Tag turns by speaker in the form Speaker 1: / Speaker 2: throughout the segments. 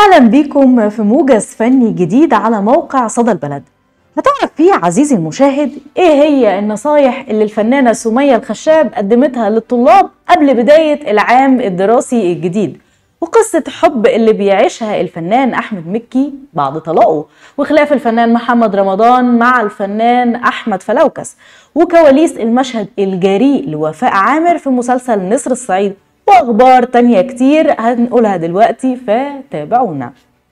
Speaker 1: اهلا بيكم في موجز فني جديد على موقع صدى البلد هتعرف فيه عزيزي المشاهد ايه هي النصايح اللي الفنانه سميه الخشاب قدمتها للطلاب قبل بدايه العام الدراسي الجديد وقصة حب اللي بيعيشها الفنان أحمد مكي بعد طلاقه وخلاف الفنان محمد رمضان مع الفنان أحمد فلوكس وكواليس المشهد الجريء لوفاء عامر في مسلسل نسر الصعيد وأخبار تانية كتير هنقولها دلوقتي فتابعونا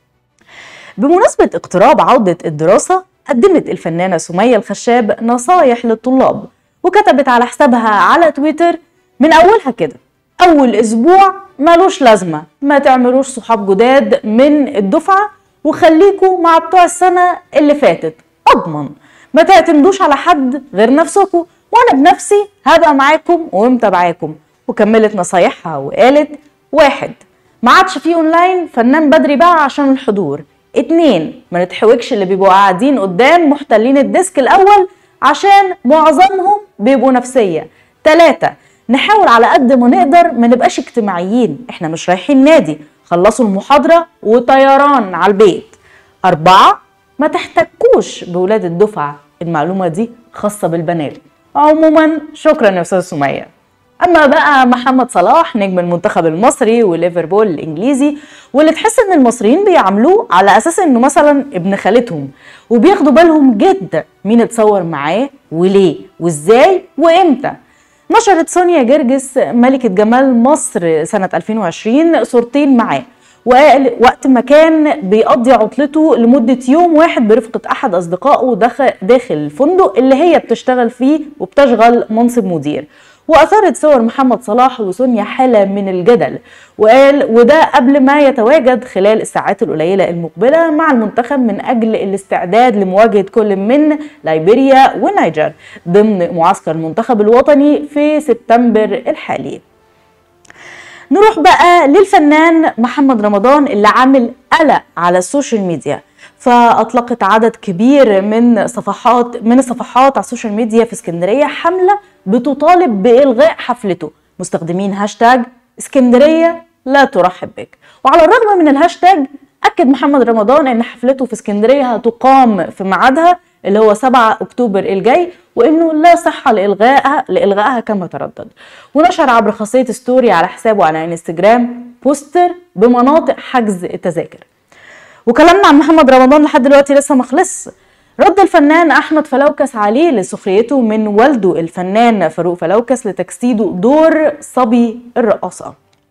Speaker 1: بمناسبة اقتراب عودة الدراسة قدمت الفنانة سمية الخشاب نصايح للطلاب وكتبت على حسابها على تويتر من أولها كده أول أسبوع ملوش لازمة ما تعملوش صحاب جداد من الدفعة وخليكوا مع بتوع السنة اللي فاتت أضمن ما تعتمدوش على حد غير نفسكوا وأنا بنفسي هبقى معاكم ومتابعاكم وكملت نصايحها وقالت واحد ما عادش فيه اونلاين فنان بدري بقى عشان الحضور اتنين ما نتحوكش اللي بيبقوا قاعدين قدام محتلين الديسك الاول عشان معظمهم بيبقوا نفسيه تلاتة نحاول على قد ما نقدر ما نبقاش اجتماعيين احنا مش رايحين نادي خلصوا المحاضرة وطيران على البيت أربعة ما تحتكوش بولاد الدفعة المعلومة دي خاصة بالبنات عموما شكرا يا أستاذ سمية اما بقى محمد صلاح نجم المنتخب المصري وليفربول الانجليزي واللي تحس ان المصريين بيعاملوه على اساس انه مثلا ابن خالتهم وبياخدوا بالهم جدا مين اتصور معاه وليه وازاي وامتى نشرت سونيا جرجس ملكة جمال مصر سنة 2020 صورتين معاه وقال وقت ما كان بيقضي عطلته لمدة يوم واحد برفقة أحد أصدقائه داخل, داخل الفندق اللي هي بتشتغل فيه وبتشغل منصب مدير واثارت صور محمد صلاح وسونيا حاله من الجدل وقال وده قبل ما يتواجد خلال الساعات القليله المقبله مع المنتخب من اجل الاستعداد لمواجهه كل من ليبيريا والنيجر ضمن معسكر المنتخب الوطني في سبتمبر الحالي نروح بقى للفنان محمد رمضان اللي عامل قلق على السوشيال ميديا فاطلقت عدد كبير من صفحات من الصفحات على السوشيال ميديا في اسكندريه حمله بتطالب بالغاء حفلته مستخدمين هاشتاج اسكندريه لا ترحب بك وعلى الرغم من الهاشتاج اكد محمد رمضان ان حفلته في اسكندريه هتقام في ميعادها اللي هو 7 اكتوبر الجاي وانه لا صحه لالغائها لالغائها كما تردد ونشر عبر خاصيه ستوري على حسابه على انستجرام بوستر بمناطق حجز التذاكر وكلامنا عن محمد رمضان لحد دلوقتي لسه ما خلص رد الفنان احمد فلوكس عليه لسخريته من والده الفنان فاروق فلوكس لتجسيده دور صبي الرقاصه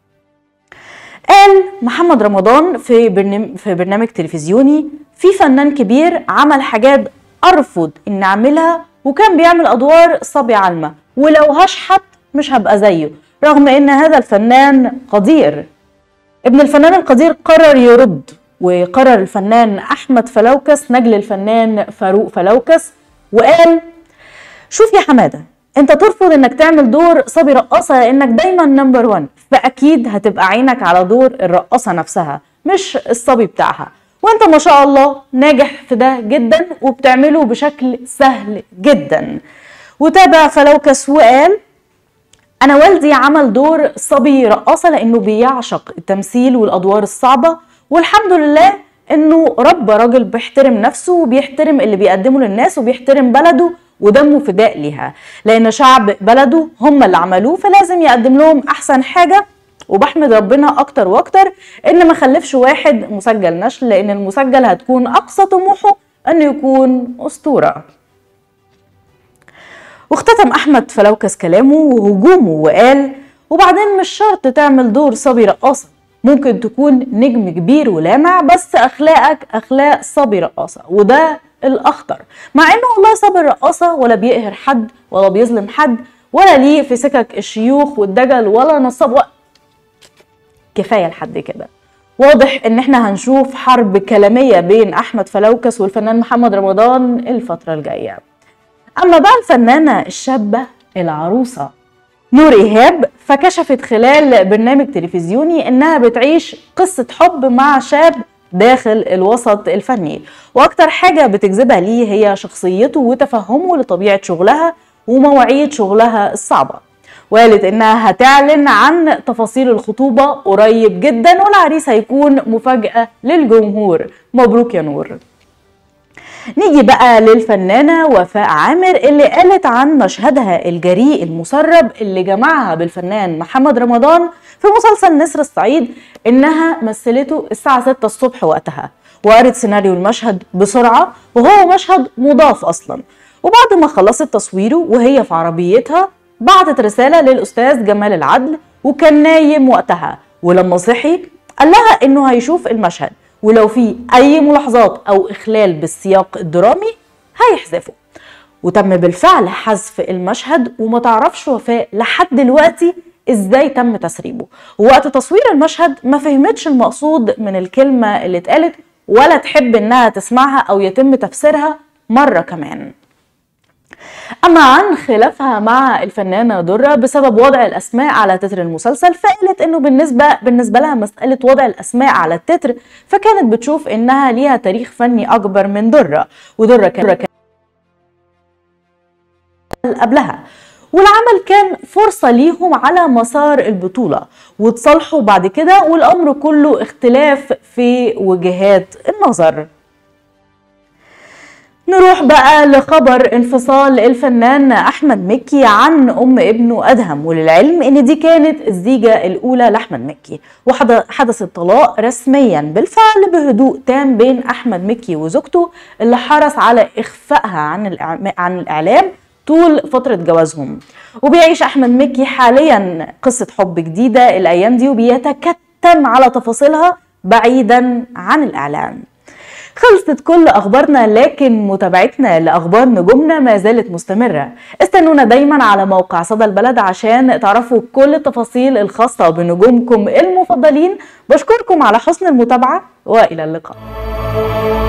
Speaker 1: قال محمد رمضان في برنامج في برنامج تلفزيوني في فنان كبير عمل حاجات ارفض ان اعملها وكان بيعمل ادوار صبي علمه ولو هشحت مش هبقى زيه رغم ان هذا الفنان قدير ابن الفنان القدير قرر يرد وقرر الفنان احمد فلوكس نجل الفنان فاروق فلوكس وقال شوف يا حماده انت ترفض انك تعمل دور صبي رقاصه لانك دايما نمبر 1 فاكيد هتبقى عينك على دور الرقاصه نفسها مش الصبي بتاعها وانت ما شاء الله ناجح في ده جدا وبتعمله بشكل سهل جدا وتابع فلوكس وقال انا والدي عمل دور صبي رقاصه لانه بيعشق التمثيل والادوار الصعبه والحمد لله انه رب راجل بيحترم نفسه وبيحترم اللي بيقدمه للناس وبيحترم بلده ودمه فداء ليها لان شعب بلده هم اللي عملوه فلازم يقدم لهم احسن حاجه وبحمد ربنا اكتر واكتر ان ما خلفش واحد مسجل نشل لان المسجل هتكون اقصى طموحه انه يكون اسطوره واختتم احمد فلوكس كلامه وهجومه وقال وبعدين مش شرط تعمل دور صبي رقاصه ممكن تكون نجم كبير ولامع بس اخلاقك اخلاق صبي رقاصه وده الاخطر مع انه والله صبي رقاصه ولا بيقهر حد ولا بيظلم حد ولا ليه في سكك الشيوخ والدجل ولا نصاب و... كفايه لحد كده واضح ان احنا هنشوف حرب كلاميه بين احمد فلوكس والفنان محمد رمضان الفتره الجايه اما بقى الفنانه الشابه العروسه نور ايهاب فكشفت خلال برنامج تلفزيوني انها بتعيش قصه حب مع شاب داخل الوسط الفني واكتر حاجه بتجذبها ليه هي شخصيته وتفهمه لطبيعه شغلها ومواعيد شغلها الصعبه وقالت انها هتعلن عن تفاصيل الخطوبة قريب جدا والعريس هيكون مفاجأة للجمهور مبروك يا نور نيجي بقى للفنانة وفاء عامر اللي قالت عن مشهدها الجريء المسرب اللي جمعها بالفنان محمد رمضان في مسلسل نسر الصعيد انها مثلته الساعة 6 الصبح وقتها وقرت سيناريو المشهد بسرعة وهو مشهد مضاف اصلا وبعد ما خلصت تصويره وهي في عربيتها بعتت رسالة للأستاذ جمال العدل وكان نايم وقتها ولما صحي قال لها إنه هيشوف المشهد ولو في أي ملاحظات أو إخلال بالسياق الدرامي هيحذفه وتم بالفعل حذف المشهد وما تعرفش وفاء لحد دلوقتي ازاي تم تسريبه ووقت تصوير المشهد ما فهمتش المقصود من الكلمة اللي اتقالت ولا تحب انها تسمعها او يتم تفسيرها مرة كمان أما عن خلافها مع الفنانة درة بسبب وضع الأسماء على تتر المسلسل فقالت إنه بالنسبة بالنسبة لها مسألة وضع الأسماء على التتر فكانت بتشوف إنها ليها تاريخ فني أكبر من درة ودرة كان قبلها والعمل كان فرصة ليهم على مسار البطولة وتصالحوا بعد كده والأمر كله اختلاف في وجهات النظر نروح بقى لخبر انفصال الفنان احمد مكي عن ام ابنه ادهم وللعلم ان دي كانت الزيجه الاولى لاحمد مكي وحدث الطلاق رسميا بالفعل بهدوء تام بين احمد مكي وزوجته اللي حرص على اخفائها عن عن الاعلام طول فترة جوازهم وبيعيش أحمد مكي حاليا قصة حب جديدة الأيام دي وبيتكتم على تفاصيلها بعيدا عن الإعلام خلصت كل اخبارنا لكن متابعتنا لاخبار نجومنا ما زالت مستمره استنونا دايما على موقع صدى البلد عشان تعرفوا كل التفاصيل الخاصه بنجومكم المفضلين بشكركم على حسن المتابعه والى اللقاء